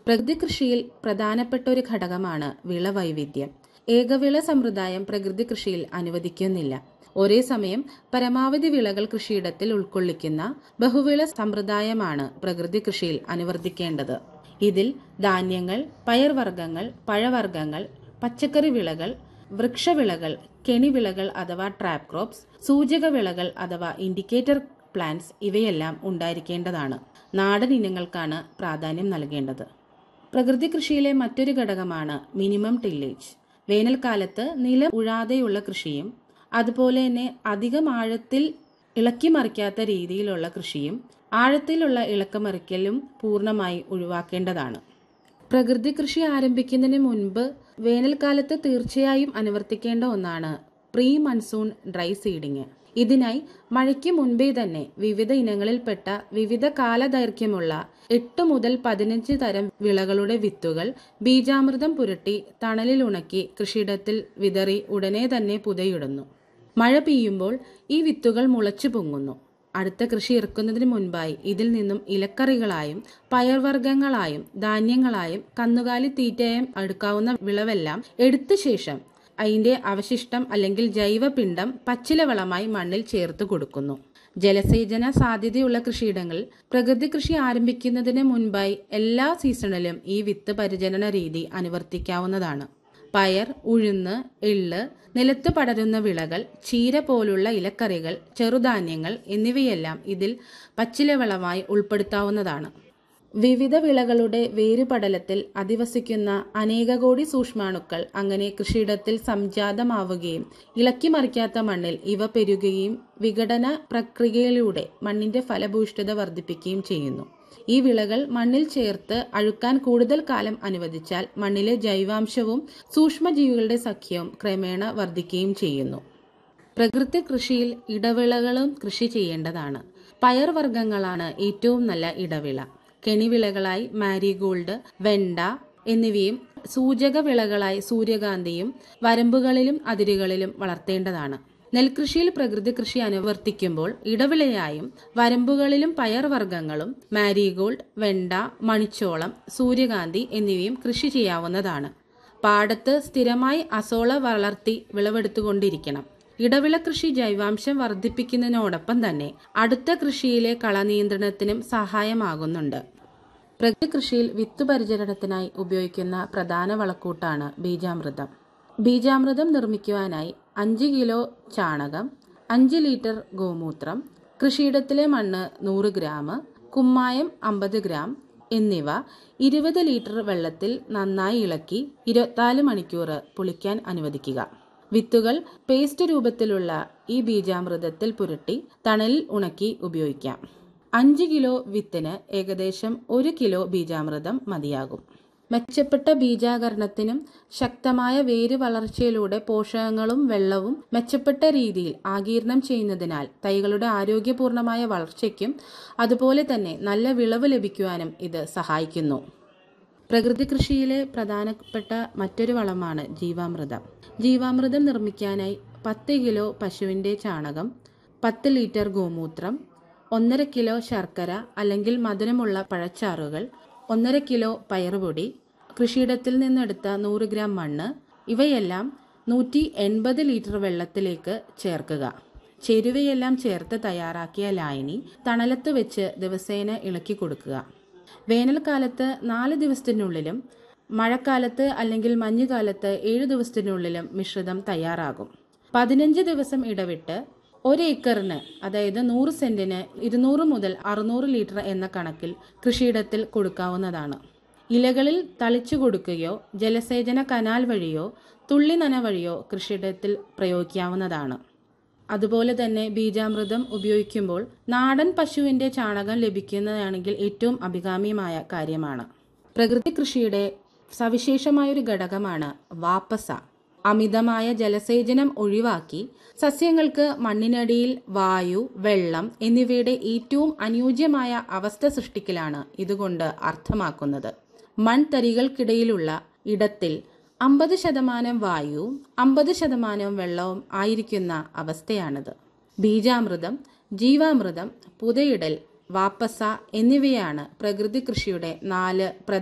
പ്രകൃതി കൃഷിയിൽ പ്രധാനപ്പെട്ട ഒരു ഘടകമാണ് വിളവൈവിധ്യം ഏകവിള സമ്പ്രദായം പ്രകൃതി കൃഷിയിൽ അനുവദിക്കുന്നില്ല ഒരേ സമയം പരമാവധി വിളകൾ കൃഷിയിടത്തിൽ ഉൾക്കൊള്ളിക്കുന്ന ബഹുവിള സമ്പ്രദായമാണ് പ്രകൃതി കൃഷിയിൽ അനുവർത്തിക്കേണ്ടത് ഇതിൽ ധാന്യങ്ങൾ പയർവർഗ്ഗങ്ങൾ പഴവർഗ്ഗങ്ങൾ പച്ചക്കറി വിളകൾ വൃക്ഷവിളകൾ കെണിവിളകൾ അഥവാ ട്രാപ്പ് ക്രോപ്സ് സൂചക വിളകൾ അഥവാ ഇൻഡിക്കേറ്റർ പ്ലാന്റ്സ് ഇവയെല്ലാം ഉണ്ടായിരിക്കേണ്ടതാണ് നാടൻ ഇനങ്ങൾക്കാണ് പ്രാധാന്യം നൽകേണ്ടത് പ്രകൃതി കൃഷിയിലെ മറ്റൊരു ഘടകമാണ് മിനിമം ടില്ലേജ് വേനൽക്കാലത്ത് നിലം ഉഴാതെയുള്ള കൃഷിയും അതുപോലെ തന്നെ അധികം ആഴത്തിൽ ഇളക്കിമറിക്കാത്ത രീതിയിലുള്ള കൃഷിയും ആഴത്തിലുള്ള ഇളക്കമറിക്കലും പൂർണ്ണമായി ഒഴിവാക്കേണ്ടതാണ് പ്രകൃതി കൃഷി ആരംഭിക്കുന്നതിന് മുൻപ് വേനൽക്കാലത്ത് തീർച്ചയായും അനുവർത്തിക്കേണ്ട ഒന്നാണ് പ്രീ മൺസൂൺ ഡ്രൈ സീഡിങ് ഇതിനായി മഴയ്ക്ക് മുൻപേ തന്നെ വിവിധ ഇനങ്ങളിൽപ്പെട്ട വിവിധ കാലദൈർഘ്യമുള്ള എട്ട് മുതൽ പതിനഞ്ച് തരം വിളകളുടെ വിത്തുകൾ ബീജാമൃതം പുരട്ടി തണലിൽ ഉണക്കി കൃഷിയിടത്തിൽ വിതറി ഉടനെ തന്നെ പുതയിടുന്നു മഴ പെയ്യുമ്പോൾ ഈ വിത്തുകൾ മുളച്ചു പൊങ്ങുന്നു അടുത്ത കൃഷി ഇറക്കുന്നതിന് മുൻപായി ഇതിൽ നിന്നും ഇലക്കറികളായും പയർവർഗ്ഗങ്ങളായും ധാന്യങ്ങളായും കന്നുകാലി തീറ്റയായും എടുക്കാവുന്ന വിളവെല്ലാം എടുത്ത ശേഷം അതിന്റെ അവശിഷ്ടം അല്ലെങ്കിൽ ജൈവപിണ്ഡം പച്ചിലവളമായി മണ്ണിൽ ചേർത്ത് കൊടുക്കുന്നു ജലസേചന സാധ്യതയുള്ള കൃഷിയിടങ്ങളിൽ പ്രകൃതി കൃഷി ആരംഭിക്കുന്നതിന് മുൻപായി എല്ലാ സീസണിലും ഈ വിത്ത് പരിചരണ രീതി അനുവർത്തിക്കാവുന്നതാണ് പയർ ഉഴുന്ന് എള്ള് നിലത്ത് പടരുന്ന വിളകൾ ചീര പോലുള്ള ഇലക്കറികൾ ചെറുധാന്യങ്ങൾ എന്നിവയെല്ലാം ഇതിൽ പച്ചിലവളമായി ഉൾപ്പെടുത്താവുന്നതാണ് വിവിധ വിളകളുടെ വേരുപടലത്തിൽ അധിവസിക്കുന്ന അനേക കോടി സൂക്ഷ്മാണുക്കൾ അങ്ങനെ കൃഷിയിടത്തിൽ സംജാതമാവുകയും ഇളക്കിമറിക്കാത്ത മണ്ണിൽ ഇവ പെരുകുകയും വിഘടന പ്രക്രിയയിലൂടെ മണ്ണിന്റെ ഫലഭൂയിഷ്ഠത വർദ്ധിപ്പിക്കുകയും ചെയ്യുന്നു ഈ വിളകൾ മണ്ണിൽ ചേർത്ത് അഴുക്കാൻ കൂടുതൽ കാലം അനുവദിച്ചാൽ മണ്ണിലെ ജൈവാംശവും സൂക്ഷ്മജീവികളുടെ സഖ്യവും ക്രമേണ വർദ്ധിക്കുകയും ചെയ്യുന്നു പ്രകൃതി കൃഷിയിൽ ഇടവിളകളും കൃഷി ചെയ്യേണ്ടതാണ് പയർവർഗ്ഗങ്ങളാണ് ഏറ്റവും നല്ല ഇടവിള കെണിവിളകളായി മാരിഗോൾഡ് വെണ്ട എന്നിവയും സൂചക വിളകളായി സൂര്യകാന്തിയും വരമ്പുകളിലും അതിരുകളിലും വളർത്തേണ്ടതാണ് നെൽകൃഷിയിൽ പ്രകൃതി കൃഷി അനുവർത്തിക്കുമ്പോൾ ഇടവിളയായും വരമ്പുകളിലും പയർവർഗ്ഗങ്ങളും മാരിഗോൾഡ് വെണ്ട മണിച്ചോളം സൂര്യകാന്തി എന്നിവയും കൃഷി ചെയ്യാവുന്നതാണ് പാടത്ത് സ്ഥിരമായി അസോള വളർത്തി വിളവെടുത്തുകൊണ്ടിരിക്കണം ഇടവിള കൃഷി ജൈവാംശം വർദ്ധിപ്പിക്കുന്നതിനോടൊപ്പം തന്നെ അടുത്ത കൃഷിയിലെ കളനിയന്ത്രണത്തിനും സഹായമാകുന്നുണ്ട് പ്രകൃതി കൃഷിയിൽ വിത്ത് പരിചരണത്തിനായി ഉപയോഗിക്കുന്ന പ്രധാന വളക്കൂട്ടാണ് ബീജാമൃതം ബീജാമൃതം നിർമ്മിക്കുവാനായി അഞ്ച് കിലോ ചാണകം അഞ്ച് ലിറ്റർ ഗോമൂത്രം കൃഷിയിടത്തിലെ മണ്ണ് നൂറ് ഗ്രാം കുമ്മായം അമ്പത് ഗ്രാം എന്നിവ ഇരുപത് ലിറ്റർ വെള്ളത്തിൽ നന്നായി ഇളക്കി ഇരുപത്തിനാല് മണിക്കൂർ പുളിക്കാൻ അനുവദിക്കുക വിത്തുകൾ പേസ്റ്റ് രൂപത്തിലുള്ള ഈ ബീജാമൃതത്തിൽ പുരട്ടി തണലിൽ ഉണക്കി ഉപയോഗിക്കാം അഞ്ച് കിലോ വിത്തിന് ഏകദേശം ഒരു കിലോ ബീജാമൃതം മതിയാകും മെച്ചപ്പെട്ട ബീജാകരണത്തിനും ശക്തമായ വേര് വളർച്ചയിലൂടെ പോഷകങ്ങളും വെള്ളവും മെച്ചപ്പെട്ട രീതിയിൽ ആഗീരണം ചെയ്യുന്നതിനാൽ തൈകളുടെ ആരോഗ്യപൂർണമായ വളർച്ചയ്ക്കും അതുപോലെ തന്നെ നല്ല വിളവ് ലഭിക്കുവാനും ഇത് സഹായിക്കുന്നു പ്രകൃതി കൃഷിയിലെ പ്രധാനപ്പെട്ട മറ്റൊരു വളമാണ് ജീവാമൃതം ജീവാമൃതം നിർമ്മിക്കാനായി പത്ത് കിലോ പശുവിൻ്റെ ചാണകം പത്ത് ലിറ്റർ ഗോമൂത്രം ഒന്നര കിലോ ശർക്കര അല്ലെങ്കിൽ മധുരമുള്ള പഴച്ചാറുകൾ ഒന്നര കിലോ പയറുപൊടി കൃഷിയിടത്തിൽ നിന്നെടുത്ത നൂറ് ഗ്രാം മണ്ണ് ഇവയെല്ലാം നൂറ്റി എൺപത് ലിറ്റർ വെള്ളത്തിലേക്ക് ചേർക്കുക ചേരുവയെല്ലാം ചേർത്ത് തയ്യാറാക്കിയ ലായനി തണലത്ത് വെച്ച് ദിവസേന ഇളക്കി കൊടുക്കുക വേനൽക്കാലത്ത് നാല് ദിവസത്തിനുള്ളിലും മഴക്കാലത്ത് അല്ലെങ്കിൽ മഞ്ഞുകാലത്ത് ഏഴ് ദിവസത്തിനുള്ളിലും മിശ്രിതം തയ്യാറാകും പതിനഞ്ച് ദിവസം ഇടവിട്ട് ഒരു ഏക്കറിന് അതായത് നൂറ് സെന്റിന് ഇരുന്നൂറ് മുതൽ അറുന്നൂറ് ലിറ്റർ എന്ന കണക്കിൽ കൃഷിയിടത്തിൽ കൊടുക്കാവുന്നതാണ് ഇലകളിൽ തളിച്ചു കൊടുക്കുകയോ ജലസേചന കനാൽ വഴിയോ തുള്ളി നന വഴിയോ കൃഷിയിടത്തിൽ പ്രയോഗിക്കാവുന്നതാണ് അതുപോലെ തന്നെ ബീജാമൃതം ഉപയോഗിക്കുമ്പോൾ നാടൻ പശുവിന്റെ ചാണകം ലഭിക്കുന്നതാണെങ്കിൽ ഏറ്റവും അഭികാമ്യമായ കാര്യമാണ് പ്രകൃതി കൃഷിയുടെ സവിശേഷമായൊരു ഘടകമാണ് വാപ്പസ അമിതമായ ജലസേചനം ഒഴിവാക്കി സസ്യങ്ങൾക്ക് മണ്ണിനടിയിൽ വായു വെള്ളം എന്നിവയുടെ ഏറ്റവും അനുയോജ്യമായ അവസ്ഥ സൃഷ്ടിക്കലാണ് ഇതുകൊണ്ട് അർത്ഥമാക്കുന്നത് മൺതരികൾക്കിടയിലുള്ള ഇടത്തിൽ അമ്പത് ശതമാനം വായുവും അമ്പത് ശതമാനം വെള്ളവും ആയിരിക്കുന്ന അവസ്ഥയാണിത് ബീജാമൃതം ജീവാമൃതം പുതയിടൽ വാപ്പസ എന്നിവയാണ് പ്രകൃതി കൃഷിയുടെ നാല്